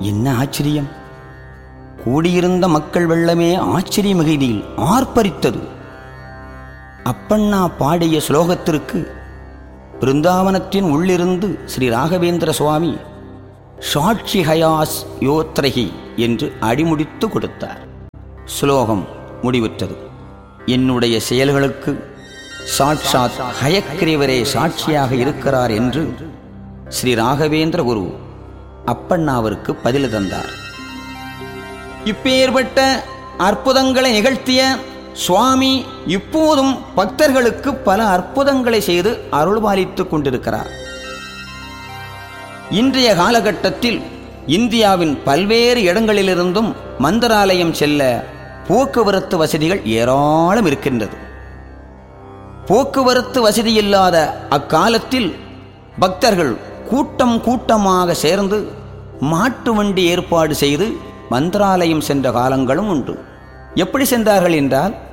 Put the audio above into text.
என்ன ஆச்சரியம் கூடியிருந்த மக்கள் வெள்ளமே ஆச்சரிய மிகுதியில் ஆர்ப்பரித்தது அப்பண்ணா பாடிய ஸ்லோகத்திற்கு பிருந்தாவனத்தின் உள்ளிருந்து ஸ்ரீ ராகவேந்திர சுவாமி சாட்சி ஹயாஸ் யோத்ரஹி என்று அடிமுடித்து கொடுத்தார் ஸ்லோகம் முடிவுற்றது என்னுடைய செயல்களுக்கு சாட்சாத் ஹயக்கிரீவரே சாட்சியாக இருக்கிறார் என்று ஸ்ரீ ராகவேந்திர குரு அப்பண்ணாவிற்கு பதில் தந்தார் இப்பேற்பட்ட அற்புதங்களை நிகழ்த்திய சுவாமி இப்போதும் பக்தர்களுக்கு பல அற்புதங்களை செய்து அருள்பாலித்துக் கொண்டிருக்கிறார் இன்றைய காலகட்டத்தில் இந்தியாவின் பல்வேறு இடங்களிலிருந்தும் மந்திராலயம் செல்ல போக்குவரத்து வசதிகள் ஏராளம் இருக்கின்றது போக்குவரத்து வசதி இல்லாத அக்காலத்தில் பக்தர்கள் கூட்டம் கூட்டமாக சேர்ந்து மாட்டு வண்டி ஏற்பாடு செய்து மந்திராலயம் சென்ற காலங்களும் உண்டு எப்படி சென்றார்கள் என்றால்